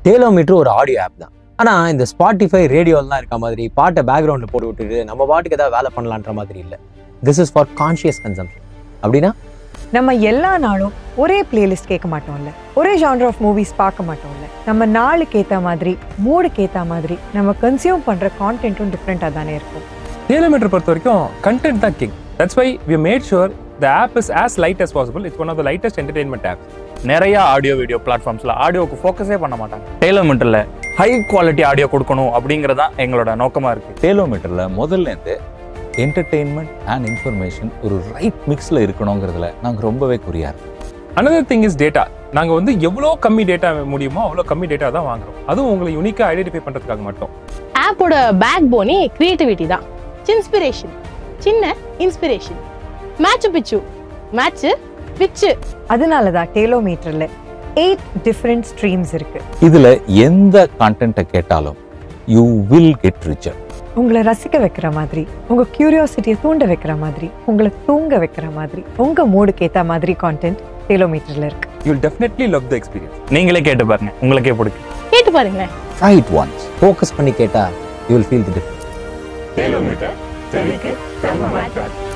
டேலோமீட்டர் ஒரு audio app தான் ஆனால் இந்த ஸ்பாட்டிஃபை ரேடியோலாம் இருக்க மாதிரி பாட்டை பேக்ரவுண்டில் போட்டு விட்டுட்டு நம்ம பாட்டுக்கு ஏதாவது வேலை பண்ணலான்ற மாதிரி இல்லை this is for conscious consumption அப்படின்னா நம்ம எல்லா நாளும் ஒரே பிளேலிஸ்ட் கேட்க மாட்டோம்ல ஒரே ஜான்ர் ஆஃப் மூவிஸ் பார்க்க மாட்டோம்ல நம்ம நாளுக்கு ஏற்ற மாதிரி மூடுக்கு ஏற்ற மாதிரி நம்ம கன்சியூம் பண்ணுற கான்டென்ட்டும் டிஃப்ரெண்ட்டாக தானே இருக்கும் டேலோமீட்டர் பொறுத்த வரைக்கும் கண்டென்ட் தான் king that's why we made sure the app is as light as possible it's one of the lightest entertainment app நிறைய ஆடியோ வீடியோ பிளாட்ஃபார்ம்ஸில் ஆடியோக்கு ஃபோக்கஸே பண்ண மாட்டாங்க டெய்லர்மெண்ட்டில் ஹை குவாலிட்டி ஆடியோ கொடுக்கணும் அப்படிங்கிறதான் எங்களோட நோக்கமாக இருக்குது டேலோமீட்டரில் முதல்ல இருந்து என்டர்டெயின்மெண்ட் அண்ட் இன்ஃபர்மேஷன் ஒரு ரைட் மிக்ஸில் இருக்கணுங்கிறதுல நாங்கள் ரொம்பவே குறியா இருக்கோம் another திங் இஸ் டேட்டா நாங்கள் வந்து எவ்வளோ கம்மி டேட்டா முடியுமோ அவ்வளோ கம்மி டேட்டா தான் வாங்குறோம் அதுவும் உங்களை யூனிக்காக ஐடென்டிஃபை பண்ணுறதுக்காக மட்டும் ஆப்போட பேக் போனே கிரியேட்டிவிட்டி தான் இன்ஸ்பிரேஷன் சின்ன இன்ஸ்பிரேஷன் மேட்ச் பிச்சு மேட்ச் பிச்சு அதனால தான் டேலோமீட்டரில் எயிட் டிஃப்ரெண்ட் ஸ்ட்ரீம்ஸ் இருக்கு இதில் எந்த கான்டென்ட்டை கேட்டாலும் யூ வில் கெட் ரிச்சர் உங்களை ரசிக்க வைக்கிற மாதிரி உங்க கியூரியாசிட்டியை தூண்ட வைக்கிற மாதிரி உங்களை தூங்க வைக்கிற மாதிரி உங்க மூடுக்கு ஏற்ற மாதிரி கான்டென்ட் டேலோமீட்டர்ல இருக்கு you definitely love the experience நீங்களே கேட்டு பாருங்க உங்களுக்கே பிடிக்கும் கேட்டு பாருங்களேன் ட்ரை இட் ஒன்ஸ் ஃபோக்கஸ் பண்ணி கேட்டால் you will feel the difference டேலோமீட்டர்